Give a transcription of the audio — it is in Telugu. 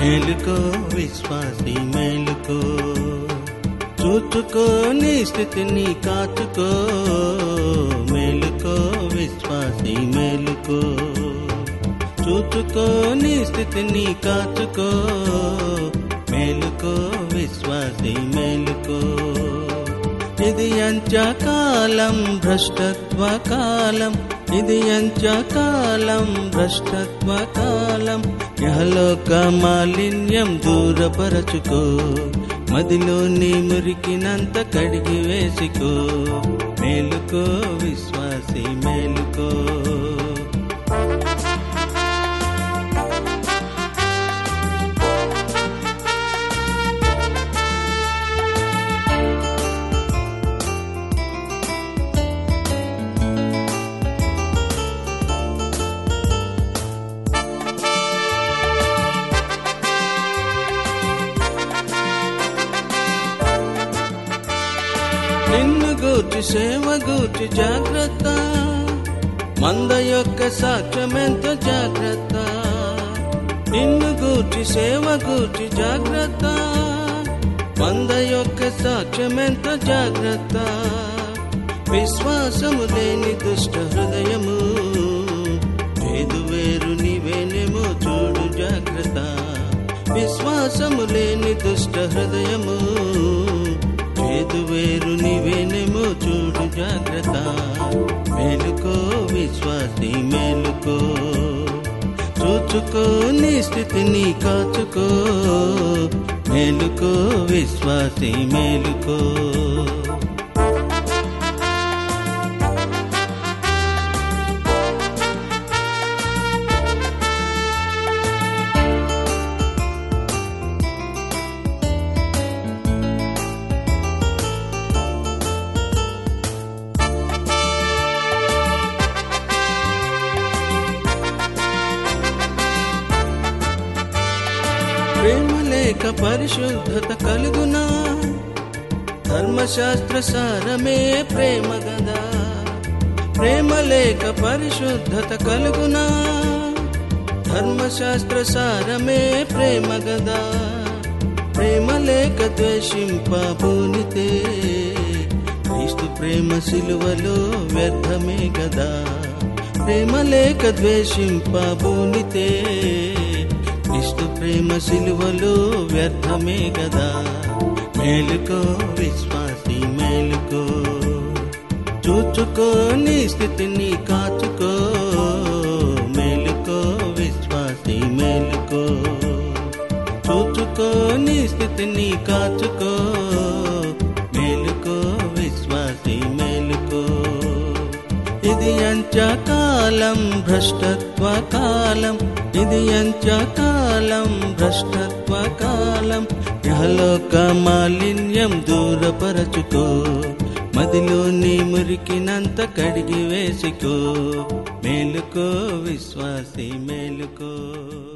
మేలుకో విశ్వాసి మేలుకో చూచుకో నీ స్థితిని కాచుకో మేలుకో విశ్వాసి మేలుకో చూచుకో నీ స్థితిని కాచుకో మేలుకో విశ్వాసి మేలుకో ఇది అంత్యకాలం భ్రష్టత్వ కాలం ఇది అంత్యకాలం భ్రష్టత్వ కాలం యహలోక మాలిన్యం దూరపరచుకో మదిలో నీ మురికినంత కడిగి వేసుకో మేలుకో విశ్వాసి మేలుకో నిన్ను గూర్చి సేవ గూర్చి జాగ్రత్త మంద యొక్క సాక్ష్యమెంతో జాగ్రత్త నిన్ను గూర్చి సేవ గూర్చి జాగ్రత్త మంద యొక్క సాక్ష్యమెంతో జాగ్రత్త విశ్వాసము లేని దుష్ట హృదయము చేదు వేరు నీవేనేమో చూడు జాగ్రత్త విశ్వాసము లేని దుష్ట హృదయము చేదు వేరు నీవేనేమో చూడు జాగ్రత్త మేలుకో విశ్వాసి మేలుకో చూచుకో నీ స్థితిని కాచుకో మేలుకో విశ్వాసి మేలుకో ప్రేమ లేక పరిశుద్ధత కలుగునా ధర్మశాస్త్ర సారమే ప్రేమ గదా ప్రేమ లేక పరిశుద్ధత కలుగునా ధర్మశాస్త్ర సారమే ప్రేమ గదా ప్రేమ లేక ద్వేషింప భూనితే క్రీస్తు ప్రేమ సిలువలో వ్యర్థమే గదా ప్రేమ లేక ద్వేషింప భూనితే క్రీస్తు ప్రేమ సిలువలో వ్యర్థమే గదా మేలుకో విశ్వాసి మేలుకో చూచుకో నీ స్థితిని కాచుకో మేలుకో విశ్వాసి మేలుకో చూచుకో నీ స్థితిని కాచుకో మేలుకో విశ్వాసి మేలుకో ఇది అంత్యకాలం భ్రష్టత్వ కాలం ఇది అంత్యకాలం భ్రష్టత్వ కాలం యహలోక మాలిన్యం దూరపరచుకో మదిలో నీ మురికినంత కడిగి వేసుకో మేలుకో విశ్వాసి మేలుకో